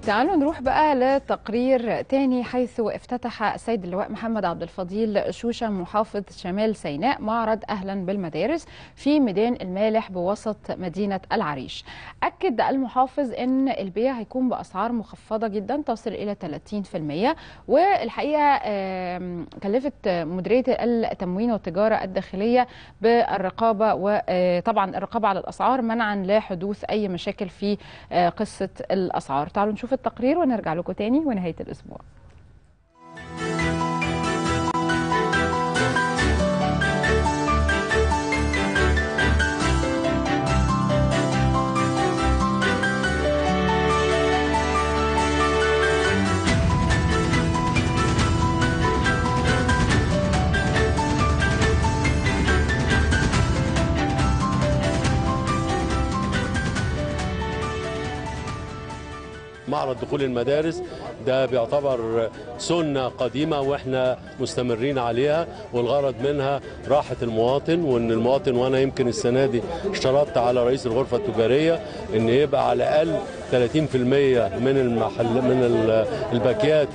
تعالوا نروح بقى لتقرير تاني حيث افتتح السيد اللواء محمد عبد الفضيل شوشة محافظ شمال سيناء معرض أهلا بالمدارس في ميدان المالح بوسط مدينة العريش أكد المحافظ أن البيع هيكون بأسعار مخفضة جدا تصل إلى 30% والحقيقة آم، كلفت مديرية التموين والتجارة الداخلية بالرقابة وطبعا الرقابة على الأسعار منعا لحدوث أي مشاكل في آه، قصة الأسعار تعالوا نشوف التقرير ونرجع لكم تاني ونهاية الأسبوع معرض دخول المدارس ده بيعتبر سنة قديمة واحنا مستمرين عليها والغرض منها راحة المواطن وان المواطن وانا يمكن السنة دي اشترطت على رئيس الغرفة التجارية ان يبقى على الاقل 30% من المحل من ال- الباكيات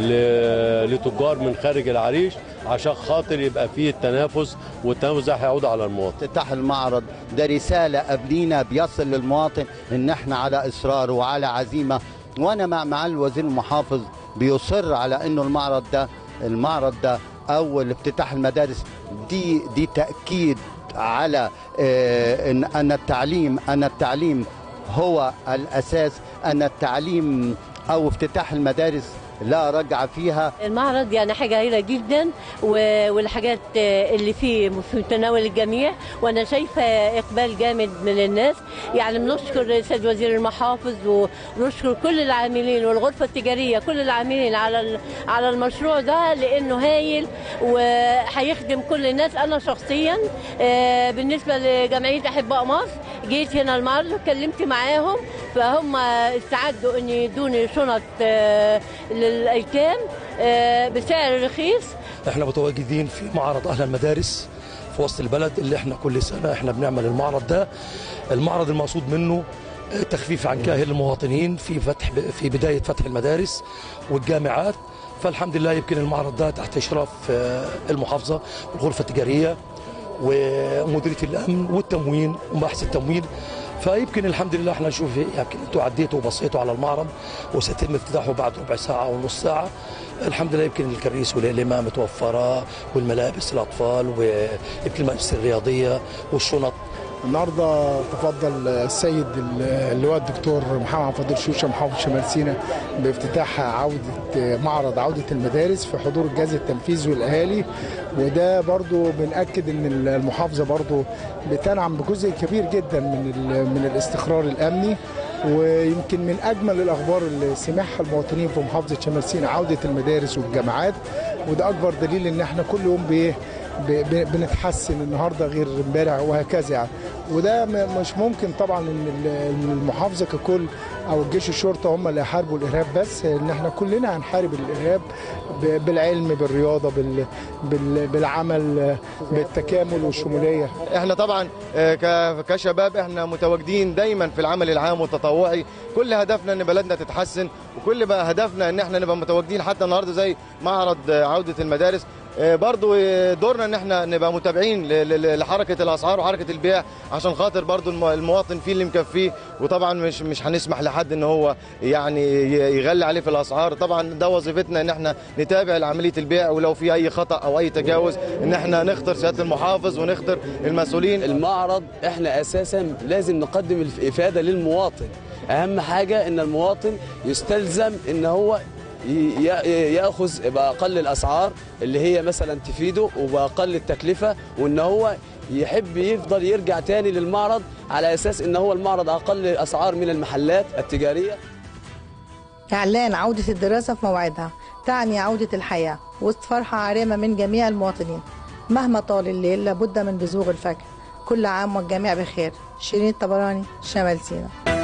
ل- لتجار من خارج العريش عشان خاطر يبقى فيه التنافس والتنافس ده هيعود على المواطن افتتاح المعرض ده رسالة قبلينا بيصل للمواطن ان احنا على اصرار وعلى عزيمة وانا مع معالي الوزير المحافظ بيصر على انه المعرض ده المعرض ده اول افتتاح المدارس دي دي تأكيد على آه، ان ان التعليم ان التعليم هو الاساس ان التعليم او افتتاح المدارس لا رجع فيها المعرض يعني حاجة هايلة جدا و- والحاجات آه، اللي فيه في متناول الجميع وأنا شايفة إقبال جامد من الناس يعني بنشكر السيد وزير المحافظ ونشكر كل العاملين والغرفة التجارية كل العاملين على ال- على المشروع ده لأنه هايل وهيخدم كل الناس أنا شخصيا آه، بالنسبة لجمعية أحباء مصر جيت هنا المعرض واتكلمت معاهم فهم استعدوا ان يدوني شنط آه، للايتام آه، بسعر رخيص احنا متواجدين في معرض اهل المدارس في وسط البلد اللي احنا كل سنه احنا بنعمل المعرض ده المعرض المقصود منه تخفيف عن كاهل المواطنين في فتح في بدايه فتح المدارس والجامعات فالحمد لله يمكن المعرض ده تحت اشراف آه، المحافظه والغرفه التجاريه ومديريه الامن والتموين ومباحث التموين فيمكن الحمد لله احنا نشوف يمكن انتوا عديتوا وبصيتوا على المعرض وسيتم افتتاحه بعد ربع ساعه او نص ساعه الحمد لله يمكن الكريس والإلمة متوفره والملابس الاطفال ويمكن الملابس الرياضيه والشنط النهارده تفضل السيد اللواء الدكتور محمد عبد الفضيل شوشه محافظ شمال سيناء بافتتاح عوده معرض عوده المدارس في حضور الجهاز التنفيذي والاهالي وده برضو بنأكد ان المحافظه برضو بتنعم بجزء كبير جدا من ال- من الاستقرار الامني ويمكن من اجمل الاخبار اللي سمعها المواطنين في محافظه شمال سيناء عوده المدارس والجامعات وده اكبر دليل ان احنا كل يوم بايه ب- ب- بنتحسن النهارده غير امبارح وهكذا يعني وده م- مش ممكن طبعا ان ال- إن المحافظه ككل او جيش الشرطه هم اللي يحاربوا الارهاب بس ان احنا كلنا هنحارب الارهاب ب- بالعلم بالرياضه بال بال بالعمل بالتكامل والشموليه احنا طبعا آه، ك- كشباب احنا متواجدين دايما في العمل العام والتطوعي كل هدفنا ان بلدنا تتحسن وكل بقى هدفنا ان احنا نبقى متواجدين حتى النهارده زي معرض آه، عوده المدارس آه، برضو آه، دورنا ان احنا نبقى متابعين ل- ل- لحركه الاسعار وحركه البيع عشان خاطر برضو الم- المواطن فيه اللي مكفيه وطبعا مش مش هنسمح لحد ان هو يعني ي- يغلي عليه في الاسعار طبعا ده وظيفتنا ان احنا نتابع عمليه البيع ولو في اي خطا او اي تجاوز ان احنا نخطر سياده المحافظ ونخطر المسؤولين المعرض احنا اساسا لازم نقدم الافاده للمواطن اهم حاجه ان المواطن يستلزم ان هو ي- ي- ياخذ باقل الاسعار اللي هي مثلا تفيده وباقل التكلفه وان هو يحب يفضل يرجع تاني للمعرض على اساس ان هو المعرض اقل اسعار من المحلات التجاريه إعلان عودة الدراسة في موعدها تعني عودة الحياة وسط فرحة عارمة من جميع المواطنين مهما طال الليل لابد من بزوغ الفجر كل عام والجميع بخير شيرين طبراني شمال سيناء